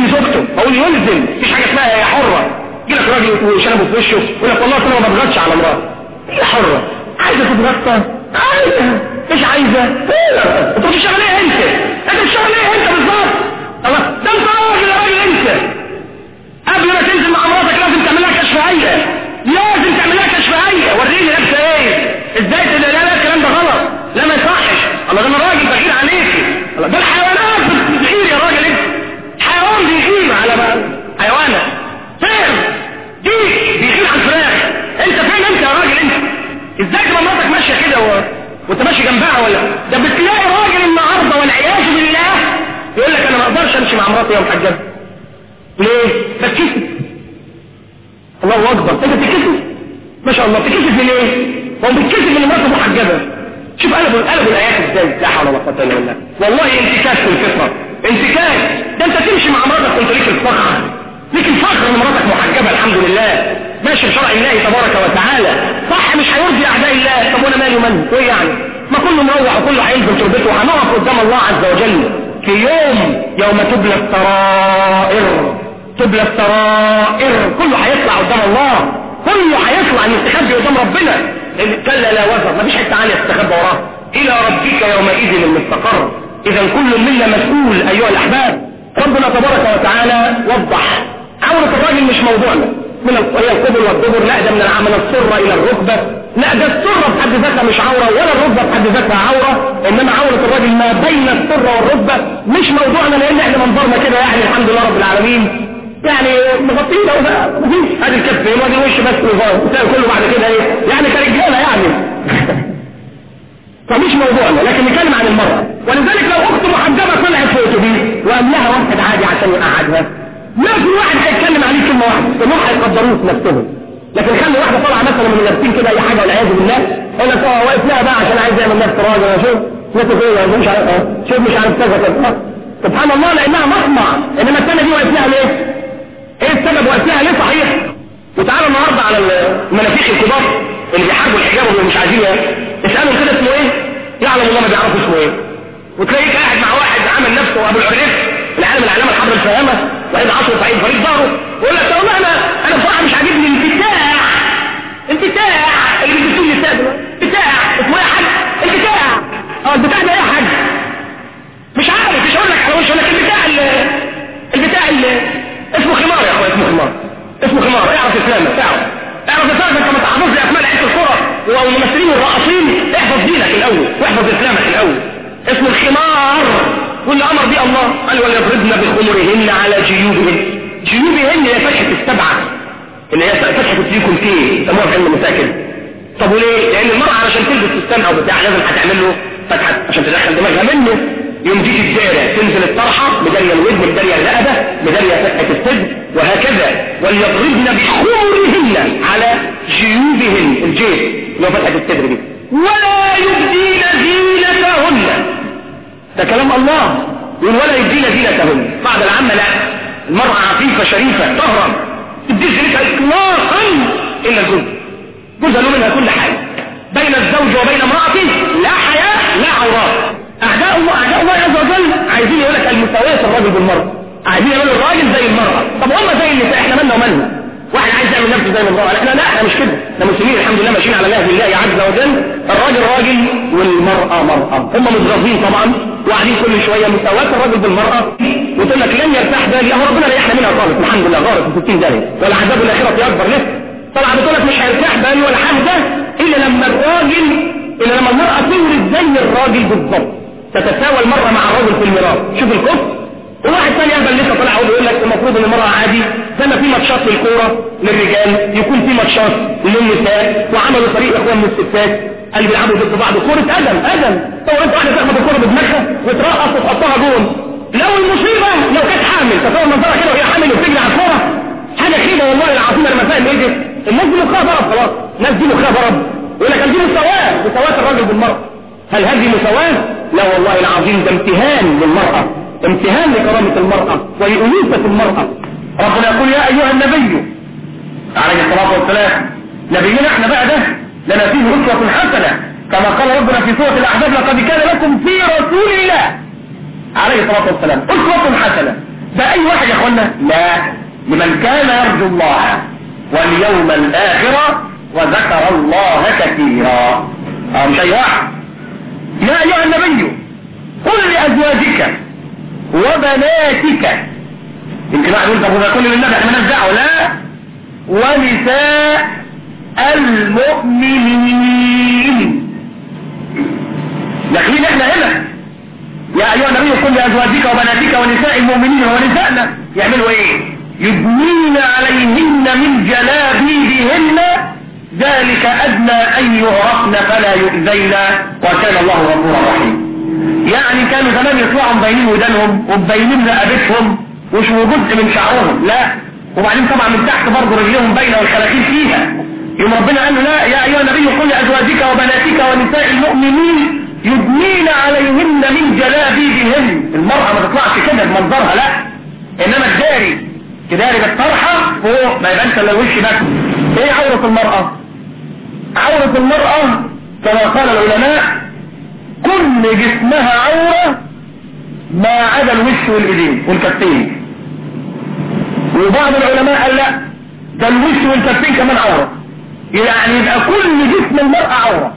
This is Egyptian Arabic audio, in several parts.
يلزم زوجته اقول يلزم مفيش حاجه اسمها هي حره يجي لك راجل وشنبه في وشه يقول لك والله انا ما بضغطش على مراتي هي حره عايزه تتغطى عايزه مش عايزه انت بتشتغل ايه انت انت بتشتغل ايه انت بالظبط الله ده انت راجل يا راجل انت قبل ما تنزل مع مراتك لازم تعمل لها كشف هيئه لازم تعمل لها كشف هيئه وريني لابسه ايه ازاي تقول لا لا الكلام ده غلط لا ما يصحش الله ده انا راجل بغير عليكي الله ده الحيوانات بتغير يا راجل انت حيوان بيغير على بقى حيوانات فين ديك بيغير على الفراخ انت فين انت يا راجل انت ازاي تبقى مراتك ماشيه كده و... وانت ماشي جنبها ولا ده بتلاقي راجل النهارده والعياذ بالله يقول لك انا ما اقدرش امشي مع مراتي يا محجب ليه بتكسف الله اكبر انت بتتكسف ما شاء الله بتتكسف من ايه هو بتتكسف من مراته محجبه شوف قلبوا قلبوا الايات ازاي لا حول ولا قوه الا بالله والله انتكاس في الفطره انتكاس ده انت تمشي مع مراتك وانت ليك الفخر ليك الفخر ان مراتك محجبه الحمد لله ماشي بشرع الله تبارك وتعالى صح مش هيرضي اعداء الله طب وانا مالي ومن ايه يعني ما كله مروح وكله هيلزم تربته وهنقف قدام الله عز وجل في يوم يوم تبلى السرائر تبلى السرائر كله هيطلع قدام الله كله هيطلع يستخبي قدام ربنا كلا لا وزر مفيش حته عاليه تستخبى وراه الى ربك يومئذ المستقر اذا كل منا مسؤول ايها الاحباب ربنا تبارك وتعالى وضح عورة الراجل مش موضوعنا من هي القبر والدبر لا ده من من السرة الى الركبة لا ده السرة بحد ذاتها مش عورة ولا الركبة بحد ذاتها عورة انما عورة الراجل ما بين السرة والركبة مش موضوعنا لان احنا منظرنا كده يعني الحمد لله رب العالمين يعني مغطيين او مفيش ادي الكف وادي الوش بس وتلاقي كله بعد كده ايه يعني كرجاله يعني فمش موضوعنا لكن نتكلم عن المرأة ولذلك لو اخت محجبة طلعت في اتوبيس وقال لها واحد عادي عشان يقعدها ما في واحد هيتكلم عليه كلمة واحدة كلهم هيقدروه في نفسهم لكن خلي واحدة طالعة مثلا من لابسين كده اي حاجة والعياذ بالله يقول لك اه واقف لها بقى عشان عايز يعمل نفس راجل انا شوف شوف ايه مش عارف اه شوف مش عارف كذا كذا سبحان الله لانها مطمع انما الثانية دي واقف لها ليه؟ ايه السبب واقف لها ليه صحيح؟ وتعالوا النهارده على المنافيخ الكبار اللي بيحاربوا الحجاب واللي مش عايزين اسالهم كده اسمه ايه؟ يعلم الله ما بيعرفوا اسمه ايه وتلاقيك قاعد مع واحد عامل نفسه ابو العريف العالم العلامه الحمراء الفهامه وعيد عصر سعيد فريد ظهره ويقول لك والله انا انا بصراحه مش عاجبني البتاع البتاع اللي بيلبسوه النساء دلوقتي بتاع اسمه ايه يا حاج البتاع اه البتاع ده ايه يا حاج مش عارف مش هقول لك على وش لك البتاع البتاع اسمه خمار يا اخويا اسمه خمار اسمه خمار اعرف اسلامك اعرف اعرف اسلامك انت ما تحفظش اسماء لعيبه الكره والممثلين والراقصين احفظ دينك الاول واحفظ اسلامك الاول اسمه الخمار واللي امر بيه الله قال وليضربن بخمرهن على جيوبهن جيوبهن هي فتحه السبعه اللي هي فتحه الديكولتيه سموها في علم المساكن طب وليه؟ لان المرأة علشان تلبس فستان او بتاع لازم هتعمل له فتحه عشان تدخل دماغها منه يوم تيجي الدائره تنزل الطرحه مداريه الودن مداريه الرقبه مداريه فتحه الصدر وهكذا وليضربن بخمرهن على جيوبهن الجيب اللي هو فتحه الصدر دي ولا يبدين زينتهن ده كلام الله يقول ولا يبدين زينتهن بعد العامة لا المرأة عفيفة شريفة طهرة تبدي زينتها اطلاقا الا الجزء جزء له منها كل حاجة بين الزوج وبين امرأته لا حياة لا عورات اعداء الله اعداء الله عز وجل عايزين يقول لك المساوية الراجل بالمرأة عايزين يقولوا الراجل زي المرأة طب هم زي النساء احنا مالنا ومالنا واحد عايز يعمل نفسه زي المرأة احنا لا احنا مش كده احنا مسلمين الحمد لله ماشيين على نهج الله عز وجل الراجل راجل والمرأة مرأة هم متغاظين طبعا وقاعدين كل شوية مساواة الراجل بالمرأة وتقول لك لن يرتاح بالي هو ربنا ريحنا منها خالص الحمد لله غارق في 60 داهية ولا عذاب الآخرة أكبر لسه طبعا بتقول لك مش هيرتاح بالي ولا حاجة إلا لما الراجل إلا لما المرأة تورد زي الراجل بالضبط تتساوى المرأة مع الرجل في الميراث شوف الكفر وواحد ثاني يهبل لسه طلع ويقول لك المفروض ان المرأة عادي زي ما في ماتشات للكورة للرجال يكون في ماتشات للنساء وعملوا فريق اخوان من الستات اللي بيلعبوا ضد بعض كورة ادم ادم طبعا انت واحدة تاخد الكورة بدماغها وترقص وتحطها جون لو المصيبة لو كانت حامل تصور منظرها كده وهي حامل وبتجري على الكورة حاجة كده والله العظيم انا ما فاهم ايه ده الناس دي مخها ضرب خلاص الناس دي مخها ضرب يقول لك دي مساواة مساواة الراجل بالمرأة هل هذه مساواة؟ لا والله العظيم ده امتهان للمرأة امتهان لكرامة المرأة ولأنوثة المرأة ربنا يقول يا أيها النبي عليه الصلاة والسلام نبينا احنا بقى ده لنا فيه أسوة حسنة كما قال ربنا في سورة الأحزاب لقد كان لكم في رسول الله عليه الصلاة والسلام أسوة حسنة ده اي واحد يا اخوانا لا لمن كان يرجو الله واليوم الاخر وذكر الله كثيرا اه مش اي واحد يا ايها النبي قل لازواجك وبناتك يمكن واحد يقول طب وده كل النبي احنا مالناش دعوه لا ونساء المؤمنين داخلين احنا هنا يا ايها النبي قل لازواجك وبناتك ونساء المؤمنين ونسائنا يعملوا ايه يدنين عليهن من جلابيبهن ذلك ادنى ان يعرفن فلا يؤذين وكان الله غفورا رحيما يعني كانوا زمان يطلعوا مبينين ودانهم ومبينين رقبتهم ومش جزء من شعرهم لا وبعدين طبعا من تحت برضه رجلهم باينه والخلاخيل فيها يوم ربنا قال له لا يا ايها النبي قل لازواجك وبناتك ونساء المؤمنين يدنين عليهن من جلابيبهن المرأة ما تطلعش كده بمنظرها لا انما الداري تداري بالطرحة فوق ما يبانش الا الوش بس ايه عورة المرأة عورة المرأة كما قال العلماء كل جسمها عورة ما عدا الوش والايدين والكفين وبعض العلماء قال لا ده الوش والكفين كمان عورة يعني يبقى كل جسم المرأة عورة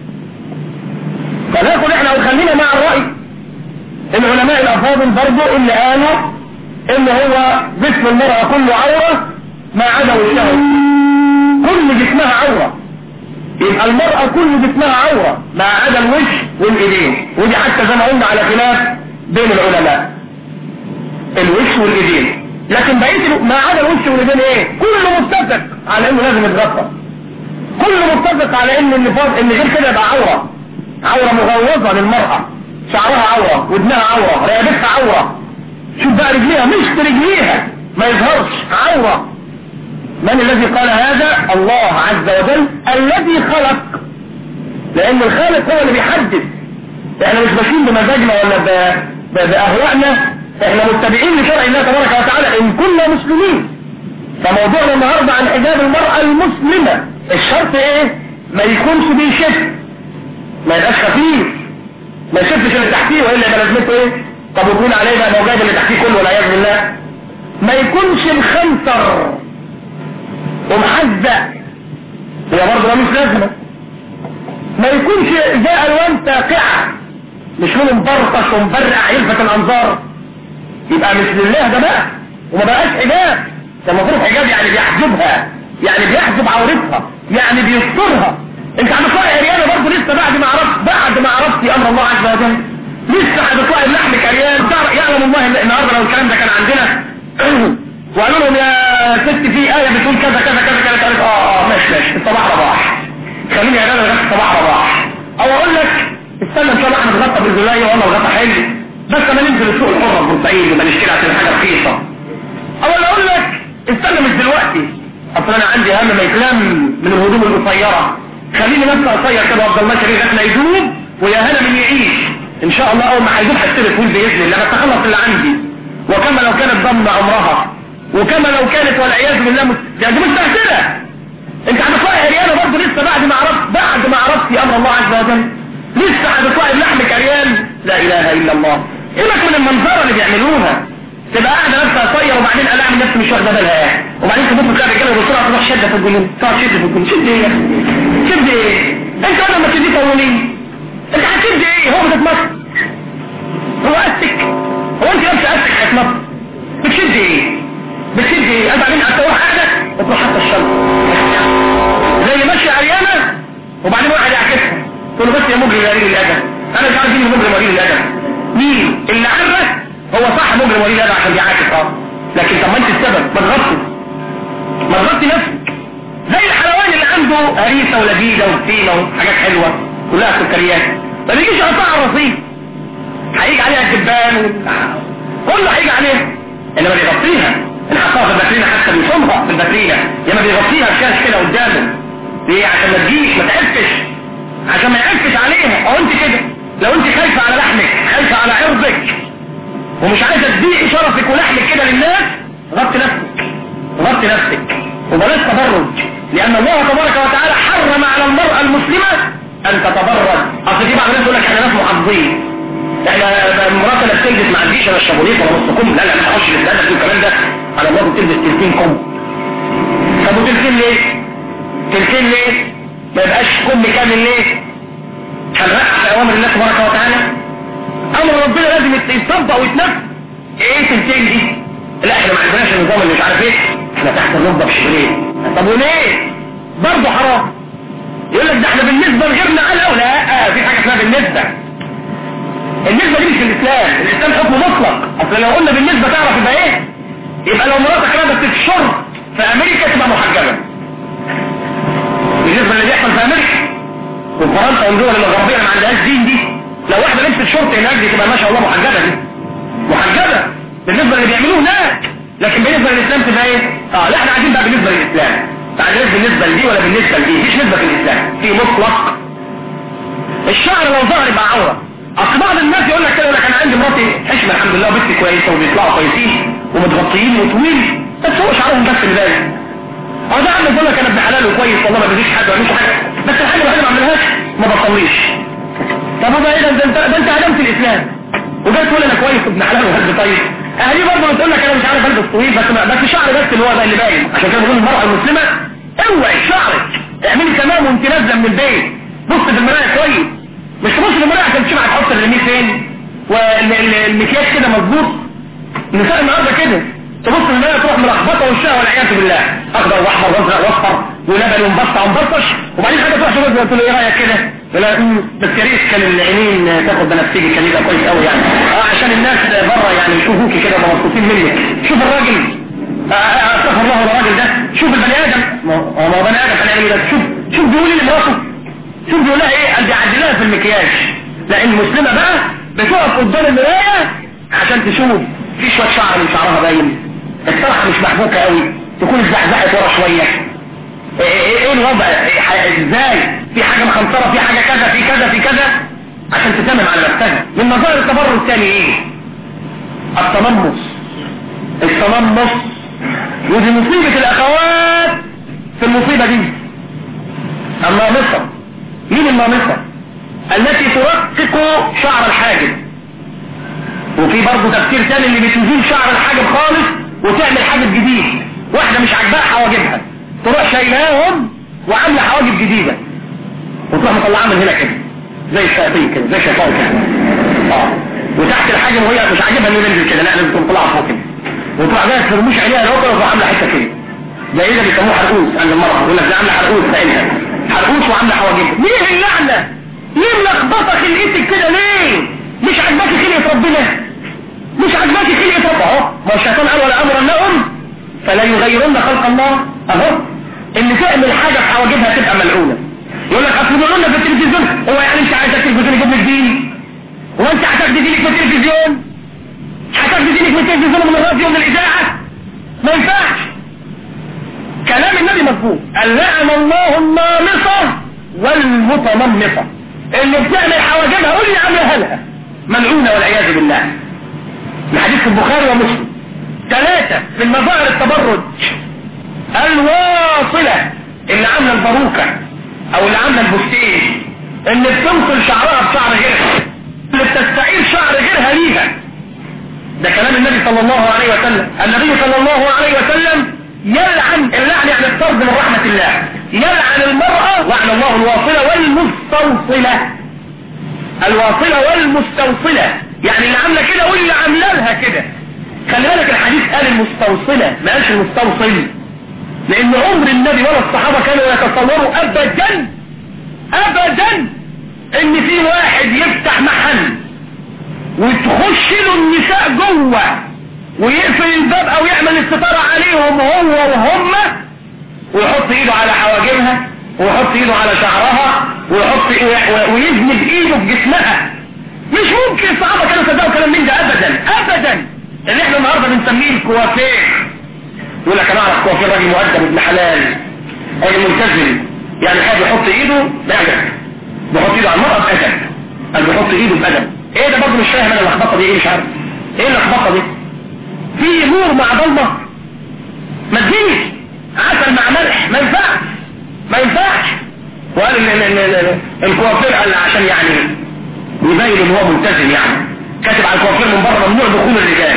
فناخد احنا وخلينا مع الرأي العلماء الافاضل برضو اللي قالوا ان هو جسم المرأة كله عورة ما عدا وشها كل جسمها عورة يبقى المرأة كل جسمها عورة ما عدا الوش والايدين ودي حتى زي ما قلنا على خلاف بين العلماء الوش والايدين لكن بقية ما عدا الوش والايدين ايه كله متفق على انه لازم يتغطى كله متفق على ان النفاذ ان غير كده يبقى عورة عورة مغوظة للمرأة شعرها عورة ودنها عورة رقبتها عورة شوف بقى رجليها مش رجليها ما يظهرش عورة من الذي قال هذا الله عز وجل الذي خلق لان الخالق هو اللي بيحدد احنا مش ماشيين بمزاجنا ولا ب... ب... باهوائنا احنا متبعين لشرع الله تبارك وتعالى ان كنا مسلمين فموضوعنا النهارده عن حجاب المرأة المسلمة الشرط ايه ما يكونش بيشف ما يبقاش خفيف ما يشفش اللي تحتيه والا يبقى لازمته ايه طب وتقول عليه بقى لو جايب اللي تحتيه كله والعياذ بالله ما يكونش مخنصر ومحزق هي برضه ملوش لازمه ما يكونش ذا الوان ساقعه مش هو مبرطش ومبرع يلفت الانظار يبقى مش لله ده بقى وما بقاش حجاب ده المفروض حجاب يعني بيحجبها يعني بيحجب عورتها يعني بيسترها انت هتطلعي عريانه برضه لسه بعد ما عرفت بعد ما عرفتي امر الله عز وجل لسه هتطلعي بلحمك عريان يعلم الله ان النهارده لو الكلام ده كان عندنا وقالوا لهم يا ست في آية بتقول كذا كذا كذا كذا قالت اه اه ماشي ماشي الصباح رباح خليني يا رجل لغايه الصباح رباح او اقول لك استنى ان شاء الله احنا نغطى بالزلايه والله نغطى حلو بس انا ننزل السوق الحر في بورسعيد وما نشتري عشان حاجه رخيصه او انا اقول لك استنى مش دلوقتي اصل انا عندي هم ما يتلم من الهدوم القصيره خليني نفسي اقصير كده وافضل ماشي لغايه ما يدوب ويا هلا من يعيش ان شاء الله اول ما هيدوب هشتري فول باذن الله بس اخلص اللي عندي وكما لو كانت ضمن عمرها وكما لو كانت والعياذ بالله مت... يعني دي مستهترة انت هتطلعي عريانة برضه لسه بعد ما عرفت بعد ما عرفتي امر الله عز وجل لسه هتطلعي بلحمك عريان لا اله الا الله ايه لك من المنظرة اللي بيعملوها تبقى قاعدة نفسها قصير وبعدين انا اعمل نفسي مش واخده بالها وبعدين تبص تلاقي الرجاله بسرعه تروح شده في الجنون تقعد شد في الجنون شد ايه شد ايه انت اول ما تدي قولي انت هتشد ايه هو بتتمسك هو قسك هو انت لابسه قسك هتمسك بتشد ايه بتشد ايه قال بعدين هتروح قاعده وتروح حتى الشمس زي ماشيه عريانه وبعدين واحد يعكسها تقول له بس يا مجرم يا قليل الادب انا مش عارف مين المجرم قليل الادب مين اللي عرف هو صح مجرم قليل الادب عشان بيعاكس اه لكن طب ما انت السبب ما تغطي ما تغطي نفسك زي الحلواني اللي عنده هريسه ولذيذه وبتينه وحاجات حلوه كلها سكريات ما بيجيش يقطعها الرصيف هيجي عليها الدبان كله هيجي عليها انما بيغطيها نحطها في الباترينا حتى بيصومها في الباترينا ياما بيغطيها الشاش كده قدامه ليه عشان ما تجيش ما تعفش عشان ما يعفش عليها او انت كده لو انت خايفة على لحمك خايفة على عرضك ومش عايزة تبيعي شرفك ولحمك كده للناس غطي نفسك غطي نفسك وبلاش تبرج لان الله تبارك وتعالى حرم على المرأة المسلمة ان تتبرج اصل في بعض الناس يقول لك احنا ناس محافظين احنا مرات انا بتلبس ما عنديش انا الشابوليت ولا نص كم لا لا ما تخش للهدف والكلام ده على مرات بتلبس تلتين كم طب وتلتين ليه؟ تلتين ليه؟ ما يبقاش كم كامل ليه؟ هنرقع اوامر الله تبارك وتعالى امر ربنا لازم يتطبق ويتنفذ ايه تلتين دي؟ لا احنا ما عندناش النظام اللي مش عارف ايه احنا تحت النظام بشبرين طب وليه؟ برضه حرام يقول لك ده احنا بالنسبة لغيرنا قال او لا في حاجة اسمها بالنسبة النسبة دي مش في الاسلام الاسلام حكم مطلق اصل لو قلنا بالنسبة تعرف يبقى ايه يبقى لو مراتك لابسة الشرط في امريكا تبقى محجبة بالنسبة اللي بيحصل في امريكا وفرنسا والدول الغربية ما عندهاش دين دي لو واحدة لبست شرط هناك دي تبقى ما شاء الله محجبة دي محجبة بالنسبة اللي بيعملوه هناك لكن بالنسبة للاسلام تبقى ايه اه لا احنا عايزين بقى بالنسبة للاسلام تعديلات بالنسبة لدي ولا بالنسبة لدي مفيش نسبة في الاسلام في مطلق الشعر لو ظهر يبقى عورة اصل بعض الناس يقول لك كده يقول لك انا عندي مراتي حشمة الحمد لله وبنتي كويسة وبيطلعوا كويسين ومتغطيين وطويل بس هو شعرهم بس اللي باين اه ده عم يقول لك انا ابن حلال وكويس والله ما بيجيش حد ولا حاجه بس الحاجه الوحيده ما عملهاش ما بصليش طب وده ايه ده انت ده انت هدمت الاسلام وجاي تقول انا كويس وابن حلال وقلب طيب اهلي برضه بتقول لك انا مش عارف البس طويل بس بس شعري بس اللي هو ده اللي باين عشان كده بقول المراه المسلمه اوعي شعرك اعملي تمام وانت نازله من البيت بص في المرايه كويس مش تبص في المرايه عشان تشوف هتحط الرميل فين والمكياج كده مظبوط النساء النهارده كده تبص في المرايه تروح ملخبطه وشها والعياذ بالله اخضر واحمر وازرق واصفر ولبن ومبطع ومبطش وبعدين حاجه تروح تقول قلت له ايه رايك كده لا بس يا ريت كان العينين تاخد بنفسجي كان يبقى كويس قوي يعني اه عشان الناس بره يعني يشوفوكي كده مبسوطين منك شوف الراجل استغفر الله الراجل ده شوف البني ادم ما هو بني ادم هنعمل ده شوف شوف بيقول لي لمراته شوف بيقول لها ايه قال بيعدلها في المكياج لان المسلمه بقى بتقف قدام المرايه عشان تشوف في شويه شعر من شعرها باين الصراحه مش محبوكه قوي تكون اتزحزحت ورا شويه ايه ايه الوضع ازاي في حاجه مخنصره في حاجه كذا في كذا في كذا عشان تتمم على نفسها من مظاهر التبرج الثاني ايه التنمص التنمص ودي مصيبة الاخوات في المصيبة دي النامصة مين النامصة التي ترقق شعر الحاجب وفي برضه تفكير ثاني اللي بتزيل شعر الحاجب خالص وتعمل حاجب جديد واحدة مش عاجباها حواجبها تروح شايلاهم وعاملة حواجب جديدة وتروح مطلعها من هنا كده زي الشياطين كده زي الشيطان كده اه وتحت الحاجب وهي مش عاجبها انه ينزل كده لا لازم تكون طلعها فوق كده وتروح بقى ترموش عليها لو كده وتروح عامله حته كده زي ايه ده بيسموه حرقوس عند المرأة يقول لك ده عامله حرقوس بعينها حرقوس وعامله حواجب ليه اللعنة ليه ملخبطه خلقتك كده ليه مش عاجباكي خلقة ربنا مش عاجباكي خلقة ربنا اهو ما الشيطان قال ولا امر لهم فلا يغيرن خلق الله اهو اللي تعمل حاجة في حواجبها تبقى ملعونة يقول لك اصل بيقولوا في التلفزيون هو يعني انت عايز التلفزيون يجيب لك دين هو انت هتاخدي دينك من التلفزيون هتاخدي دينك من التلفزيون ومن الراديو ومن الاذاعه ما ينفعش كلام النبي مظبوط قال لعن الله النامصه والمتنمصه اللي بتعمل حواجبها قول لي عاملها لها ملعونه والعياذ بالله الحديث في البخاري ومسلم ثلاثه في المظاهر التبرج الواصله اللي عامله الباروكه او اللي عامله البستين اللي بتنصل شعرها بشعر غيرها اللي بتستعير شعر غيرها ليها ده كلام النبي صلى الله عليه وسلم النبي صلى الله عليه وسلم يلعن اللعن يعني الطرد من رحمة الله يلعن المرأة وعن الله الواصلة والمستوصلة الواصلة والمستوصلة يعني اللي عاملة كده واللي عاملة لها كده خلي بالك الحديث قال المستوصلة ما قالش المستوصل لان عمر النبي ولا الصحابة كانوا يتصوروا ابدا ابدا ان في واحد يفتح محل وتخش له النساء جوه ويقفل الباب او يعمل الستارة عليهم هو وهم ويحط ايده على حواجبها ويحط ايده على شعرها ويحط ويذنب ايده بجسمها مش ممكن الصحابة كانوا صدقوا كلام من ده ابدا ابدا اللي احنا النهاردة بنسميه الكوافير يقول لك انا اعرف كوافير راجل مؤدب ابن حلال راجل ملتزم يعني حد يحط ايده بأدب بيحط ايده على المرأة بأدب قال بيحط ايده بأدب ايه ده برضه مش فاهم انا اللخبطه دي ايه مش عارف ايه اللخبطه دي في نور مع ضلمه ما تجيش عسل مع ملح ما ينفعش ما ينفعش وقال ان الكوافير قال عشان يعني يبين ان هو ملتزم يعني كاتب على الكوافير من بره ممنوع دخول الرجال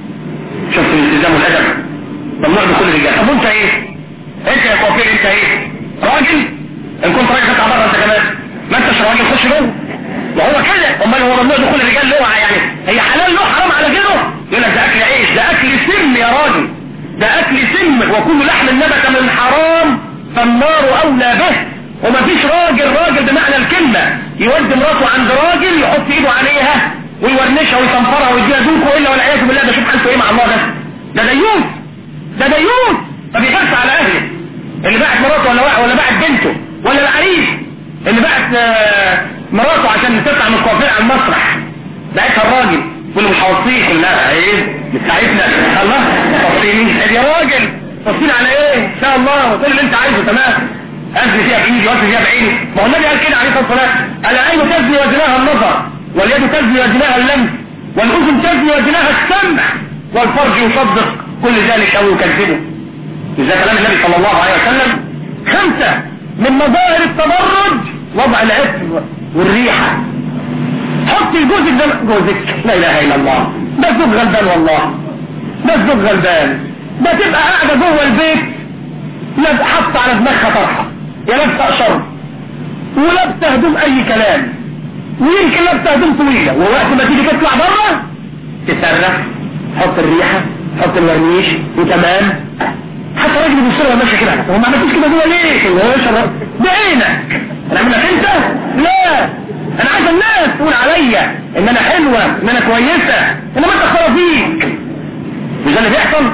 شفت الالتزام والادب ممنوع دخول الرجال طب وانت ايه انت يا كوافير انت ايه راجل ان كنت راجل تطلع بره انت كمان ما انتش راجل خش جوه وهو كده امال هو ممنوع دخول الرجال له يعني هي حلال له حرام على كده يقول لك ده اكل عيش ده اكل سم يا راجل ده اكل سم وكل لحم نبت من حرام فالنار اولى به ومفيش راجل راجل بمعنى الكلمة يودي مراته عند راجل يحط ايده عليها ويورنشها ويصنفرها ويديها دوكه الا والعياذ بالله ده شوف حالته ايه مع الله ده ده ديوث ده ديوث ما بيخافش على اهله اللي باعت مراته ولا ولا باعت بنته ولا العريس اللي باعت آه، مراته عشان تطلع من الكوافير على المسرح باعتها الراجل يقول له مش هوصيك لا ايه بتاعتنا الله توصيني يا راجل توصيني على ايه ان شاء الله وكل اللي انت عايزه تمام أزل فيها بإيدي وأزل فيها بعيني ما هو النبي قال كده عليه الصلاة والسلام العين تزني وزناها النظر واليد تزني وزناها اللمس والأذن تزني وزناها السمع والفرج يصدق كل ذلك أو يكذبه إذا كلام النبي صلى الله عليه وسلم خمسة من مظاهر التبرج وضع العطر والريحة حط جوزك ده جوزك لا إله إلا الله ده زوج غلبان والله ده زوج غلبان ده تبقى قاعدة جوه البيت لا حط على دماغها طرحة يا لابسه شر ولابسه هدوم اي كلام ويمكن لابسه هدوم طويله ووقت ما تيجي تطلع بره تسرح حط الريحه حط الورنيش وتمام حتى راجل بيبص لها ماشي كده هو ما عملتوش كده جوه ليه؟ هو يشرب بعينك انا اعملك انت؟ لا انا عايز الناس تقول عليا ان انا حلوه ان انا كويسه انما انت خرافيك مش ده اللي بيحصل؟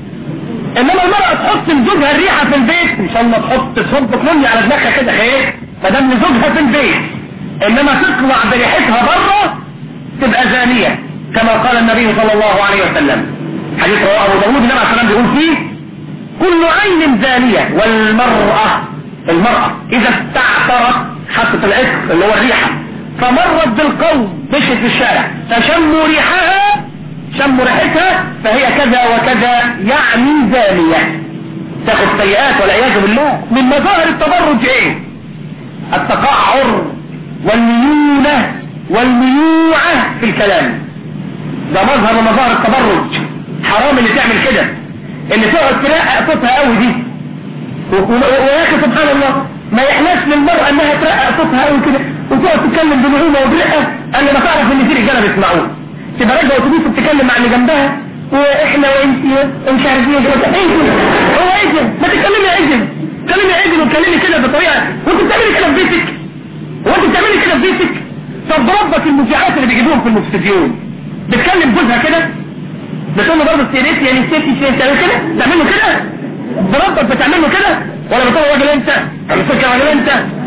انما المرأة تحط لزوجها الريحة في البيت ان شاء الله تحط صب كلي على دماغها كده خير فدام لزوجها في البيت انما تطلع بريحتها بره تبقى زانية كما قال النبي صلى الله عليه وسلم حديث رواه ابو داود النبي عليه بيقول فيه كل عين زانية والمرأة المرأة اذا استعطرت حطت العطر اللي هو الريحة فمرت بالقوم مشت في الشارع فشموا ريحها شموا ريحتها فهي كذا وكذا يعني زانية تاخد سيئات والعياذ بالله من مظاهر التبرج ايه التقعر والميونة والميوعة في الكلام ده مظهر من مظاهر التبرج حرام اللي تعمل كده اللي تقعد ترقق صوتها قوي دي ويا اخي سبحان الله ما يحلاش للمرأة انها ترقق صوتها قوي كده وتقعد تتكلم بنعومة وبرقة قال ما تعرف ان في رجاله بيسمعوه تبقى راجعه اتوبيس بتتكلم مع اللي جنبها واحنا وانت ومش عارف ايه ايه هو ايه ما تتكلمي يا اذن تكلمي يا اذن وتكلمي كده بطريقه وانت بتعملي كده في بيتك هو انت بتعملي كده في بيتك طب ربك المذيعات اللي بيجيبوهم في الاستديون بتكلم جوزها كده بتقول له برضه السيريت يعني السيرتي شيء تعمل كده تعمل له كده بربك بتعمل له كده ولا بتقول راجل انت بتقول راجل انت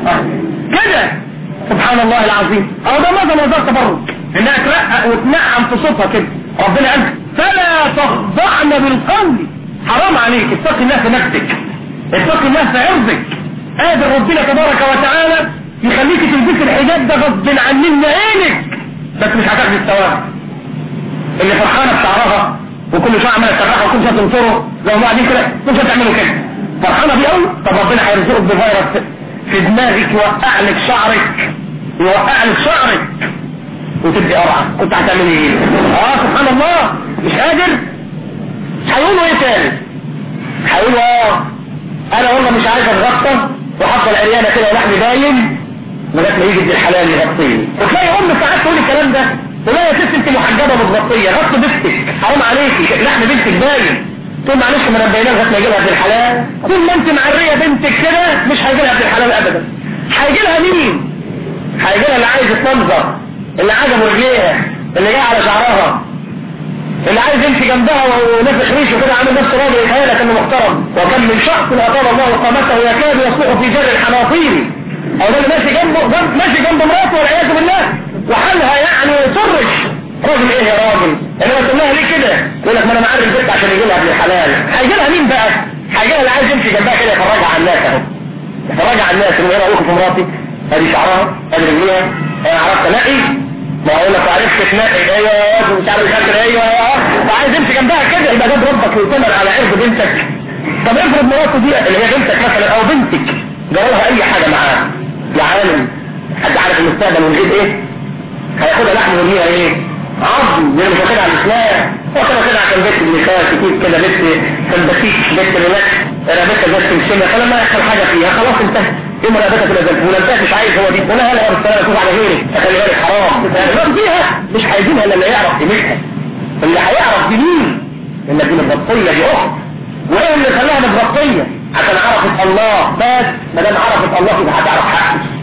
كده سبحان الله العظيم او ده ماذا موضوع تبرج انها ترقق وتنعم في صوتها كده ربنا قال فلا تخضعن بالقول حرام عليك اتق الله في نفسك اتق الله في عرضك قادر ربنا تبارك وتعالى يخليك تلبس الحجاب ده غصب عن من عينك بس مش هتاخد الثواب اللي فرحانه بشعرها وكل شويه عماله تسرحها وكل شويه تنصره زي ما قاعدين كده كل شويه تعملوا كده فرحانه بيه قوي طب ربنا هيرزقك بفيروس في دماغك يوقع لك شعرك يوقع لك شعرك وتبدي قرعة كنت هتعمل ايه اه سبحان الله مش قادر هيقولوا ايه تاني هيقولوا اه انا والله مش عايز اتغطى وحط العريانة كده ولحم باين لغايه ما يجي ابن الحلال يغطيه وتلاقي ام ساعات تقول الكلام ده تقول يا ست انت محجبه متغطيه غطي بنتك حرام عليكي لحم بنتك باين تقول معلش ما انا مبيناه لغايه ما يجي لها ابن الحلال طول ما انت معريه بنتك كده مش هيجي لها ابن الحلال ابدا هيجي لها مين هيجي لها اللي عايز يتمنظر اللي عجبه رجليها اللي جاي على شعرها اللي عايز يمشي جنبها ونفخ ريشه كده عامل نفسه راجل يتهيألك انه محترم وكم من شخص اطال الله قامته يكاد يصلح في جر الحناطير او ده اللي ماشي جنبه جنب ماشي جنب مراته والعياذ بالله وحالها يعني يطرش راجل ايه يا راجل انما تقول لها ليه كده يقول لك ما انا معرف البيت عشان يجي لها ابن الحلال هيجي لها مين بقى هيجي لها اللي عايز يمشي جنبها كده يتفرج على الناس اهو يتفرج على الناس اللي ايه رايكم في مراتي ادي شعرها ادي رجليها انا عرفت الاقي ما اقول لك عرفت تنقي ايوه مش عارف فاكر ايوه وعايز يمشي جنبها كده يبقى جاب ربك ويطمن على عرض بنتك طب افرض مراته دي اللي هي بنتك مثلا او بنتك جرالها اي حاجه معاها يا عالم حد عارف المستقبل والغيب ايه هياخدها لحم ورميها ايه عظم يعني مش واخدها على الاسلام هو كان واخدها عشان بيت النساء كتير كده بيت سمباتيك بيت ريلاكس رابطه بس تمشيها فلما يحصل حاجه فيها خلاص انتهت ايه مرابطه كده زي الفول انت مش عايز هو دي ولا هلا والسلام يكون على غيرك فخلي بالك حرام لو فيها مش هيجيبها الا اللي يعرف قيمتها اللي هيعرف دي مين ان دي متغطيه دي اخت وايه اللي خلاها متغطيه عشان عرفت الله بس ما دام عرفت الله يبقى هتعرف حقك